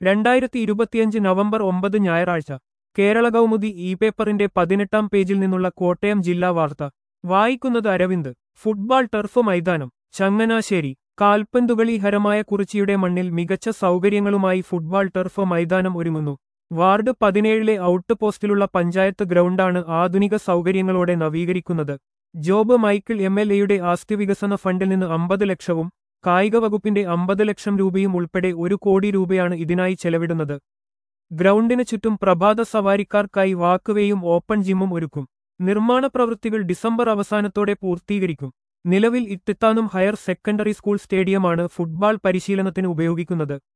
രണ്ടായിരത്തി ഇരുപത്തിയഞ്ച് നവംബർ ഒമ്പത് ഞായറാഴ്ച കേരള കൗമുദി ഇ പേപ്പറിന്റെ പതിനെട്ടാം പേജിൽ നിന്നുള്ള കോട്ടയം ജില്ലാ വാർത്ത വായിക്കുന്നത് അരവിന്ദ് ഫുട്ബോൾ ടർഫ് മൈതാനം ചങ്ങനാശ്ശേരി കാൽപന്തുകളി ഹരമായ കുറിച്ചിയുടെ മണ്ണിൽ മികച്ച സൗകര്യങ്ങളുമായി ഫുട്ബോൾ ടർഫ് മൈതാനം ഒരുങ്ങുന്നു വാർഡ് പതിനേഴിലെ ഔട്ട് പോസ്റ്റിലുള്ള പഞ്ചായത്ത് ഗ്രൗണ്ടാണ് ആധുനിക സൗകര്യങ്ങളോടെ നവീകരിക്കുന്നത് ജോബ് മൈക്കിൾ എം എൽ എയുടെ ആസ്തി വികസന ഫണ്ടിൽ നിന്ന് അമ്പത് ലക്ഷവും കായിക വകുപ്പിന്റെ അമ്പത് ലക്ഷം രൂപയും ഉൾപ്പെടെ ഒരു കോടി രൂപയാണ് ഇതിനായി ചെലവിടുന്നത് ഗ്രൗണ്ടിന് ചുറ്റും പ്രഭാത സവാരിക്കാർക്കായി വാക്കുവേയും ഓപ്പൺ ജിമ്മും ഒരുക്കും നിർമ്മാണ പ്രവൃത്തികൾ ഡിസംബർ അവസാനത്തോടെ പൂർത്തീകരിക്കും നിലവിൽ ഇത്തിത്താനും ഹയർ സെക്കൻഡറി സ്കൂൾ സ്റ്റേഡിയമാണ് ഫുട്ബോൾ പരിശീലനത്തിന് ഉപയോഗിക്കുന്നത്